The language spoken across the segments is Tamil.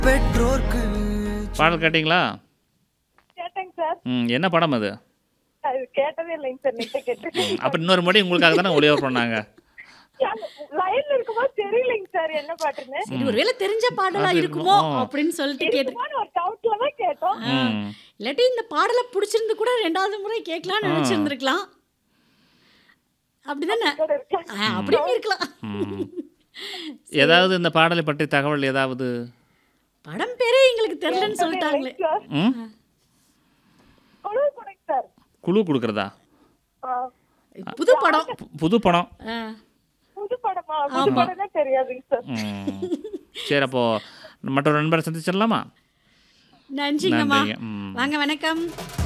பெற்றோர்க்கு பாடல் கேட்டிங்களா கேட்டேங்க சார் ம் என்ன படம் அது அது கேட்டதே இல்லைங்க சார் நெட்ட கேட்டு அப்போ இன்னொரு முறை உங்களுக்காக தானே ஒளியோர் பண்ணாங்க லைன்ல இருக்கும்போது தெரியலைங்க சார் என்ன பாட்டுன்னு சரி ஒருவேளை தெரிஞ்ச பாடலா அது இருக்குமோ இருக்குமோ. அப்படின்னு சொல்லிட்டு கேட்டு இருக்குமோன்னு ஒரு டவுட்ல தான் கேட்டோம் ம் இல்லாட்டி இந்த பாடலை பிடிச்சிருந்து கூட ரெண்டாவது முறை கேட்கலாம்னு நினைச்சிருந்திருக்கலாம் அப்படிதானே கூட இருக்கேன் ஆ, அப்படியும் இருக்கலாம் ம். ஏதாவது இந்த பாடலை பற்றி தகவல் ஏதாவது படம் பேரே எங்களுக்கு தெரியலன்னு சொல்லிட்டாங்களே சார் ம் குழு கொடுங்க சார் குழு கொடுக்குறதா ஆ, புது படம் பு- புது படம் ஆ. புது படமா புது படமே தெரியாதுங்க சார் ம். சரி அப்போ மற்றொரு நண்பரை சந்திச்சிடலாமா நன்றிங்கம்மா நன்றிங்க ம். வாங்க வணக்கம்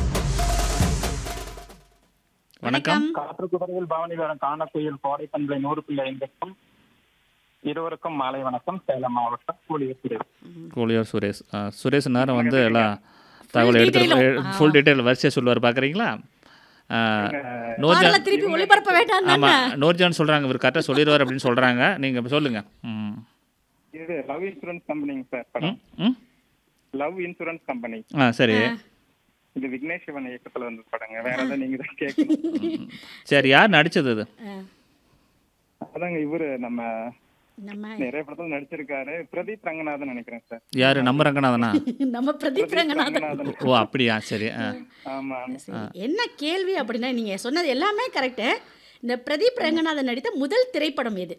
வணக்கம் காற்றுக்குறையில் பவனி வரும் காணக்குயில் கோடை பண்பலை நூறு பிள்ளை ஐந்துக்கும் இருவருக்கும் மாலை வணக்கம் சேலம் மாவட்டம் கூலியூர் சுரேஷ் கோலியார் சுரேஷ் ஆ, சுரேஷ் நேரம் வந்து எல்லாம் தகவல் எடுத்து detail-உம். ஃபுல் டீட்டெயில் வரிசையாக சொல்லுவார் பார்க்குறீங்களா பாடலை நூர்ஜான் திருப்பி ஒளிபரப்ப வேண்டாம் தானே ஆமாம் நூர்ஜான் சொல்கிறாங்க இவர் கரெக்டாக சொல்லிடுவார் அப்படின்னு சொல்கிறாங்க நீங்கள் சொல்லுங்கள் ம் இது லவ் இன்சூரன்ஸ் கம்பெனிங்க சார் படம் ம் ம் லவ் இன்சூரன்ஸ் கம்பெனி ஆ சரி இது விக்னேஷ் சிவன் இயக்கத்துல வந்து படங்க வேற எதாவது நீங்க தான் கேட்கணும் சரி யார் நடிச்சது இது ஆ. அதாங்க இவரு நம்ம நம்ம நிறைய படத்துல நடிச்சிருக்காரு பிரதீப் ரங்கநாதன் நினைக்கிறேன் சார் யார் நம்ம ரங்கநாதனா நம்ம பிரதீப் ரங்கநாதன் ரங்கநாதன் ஓ அப்படியா சரி ஆ ஆமா சரி, என்ன கேள்வி அப்படின்னா நீங்க சொன்னது எல்லாமே கரெக்டு இந்த பிரதீப் ரங்கநாதன் நடித்த முதல் திரைப்படம் எது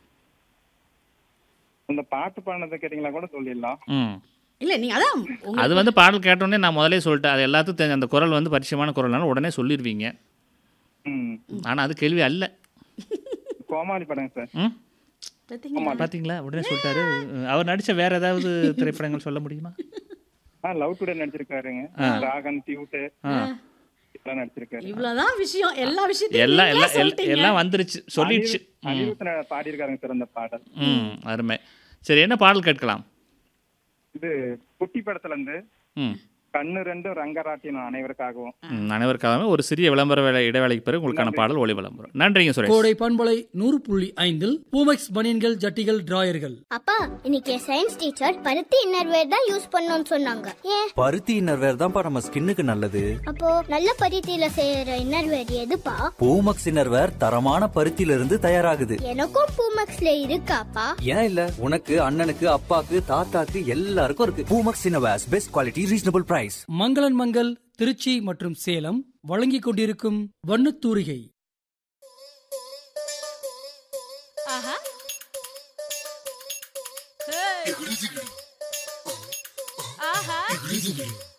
இந்த பாட்டு பாடினதை கேட்டீங்களா கூட சொல்லிடலாம் ம் இல்ல நீங்க அதான் உங்க அது வந்து பாடல் கேட்டோடனே நான் முதலே சொல்லிட்டேன் அது எல்லாத்துக்கும் தெரிஞ்ச அந்த குரல் வந்து பரிச்சயமான குரல்னால உடனே சொல்லிடுவீங்க ம் ஆனால் அது கேள்வி அல்ல கோமாளி படங்க சார் ம் பார்த்தீங்களா? பார்த்தீங்களா உடனே சொல்லிட்டாரு அவர் நடித்த வேற ஏதாவது திரைப்படங்கள் சொல்ல முடியுமா ஆ லவ் டுடே நடிச்சிருக்காருங்க ராகன் டியூட்டு எல்லாம் நடிச்சிருக்காரு இவ்வளவுதான் விஷயம் எல்லா விஷயத்தையும் எல்லாம் நீங்களே எல்லாம் எல்- சொல்லிட்டீங்க. எல்லாம் வந்துருச்சு சொல்லிடுச்சு அனிருத்தன பாடியிருக்காருங்க சார் அந்த பாடல் ம் அருமை சரி என்ன பாடல் கேட்கலாம் இது குட்டி படத்துல இருந்து ம் கண்ணு ரெண்டு ரங்கராட்டினம் அனைவருக்காகவும் ம், அனைவருக்காகவே ஒரு சிறிய விளம்பர வேலை இடைவேளைக்கு பிறகு உங்களுக்கான பாடல் ஒளி விளம்பரம் நன்றிங்க சுரேஷ் கோடை பண்பலை நூறு புள்ளி ஐந்தில் பூமெக்ஸ் பனியன்கள் ஜட்டிகள் டிராயர்கள் அப்பா இன்னைக்கு என் சயின்ஸ் டீச்சர் பருத்தி இன்னர்வேர் தான் யூஸ் பண்ணணும்னு சொன்னாங்க ஏன் பருத்தி இன்னர்வேர் தான்ப்பா நம்ம ஸ்கின்னுக்கு நல்லது அப்போ நல்ல பருத்தியில செய்யற இன்னர்வேர் எதுப்பா பூமக்ஸ் இன்னர்வேர் தரமான பருத்தியில இருந்து தயாராகுது எனக்கும் பூமெக்ஸ்ல இருக்காப்பா ஏன் இல்ல உனக்கு அண்ணனுக்கு அப்பாக்கு தாத்தாக்கு எல்லாருக்கும் இருக்கு Poomex innerwears best quality reasonable price மங்களன் மங்கள் திருச்சி மற்றும் சேலம் வழங்கிக் கொண்டிருக்கும் வண்ணத்தூரிகை ஆஹா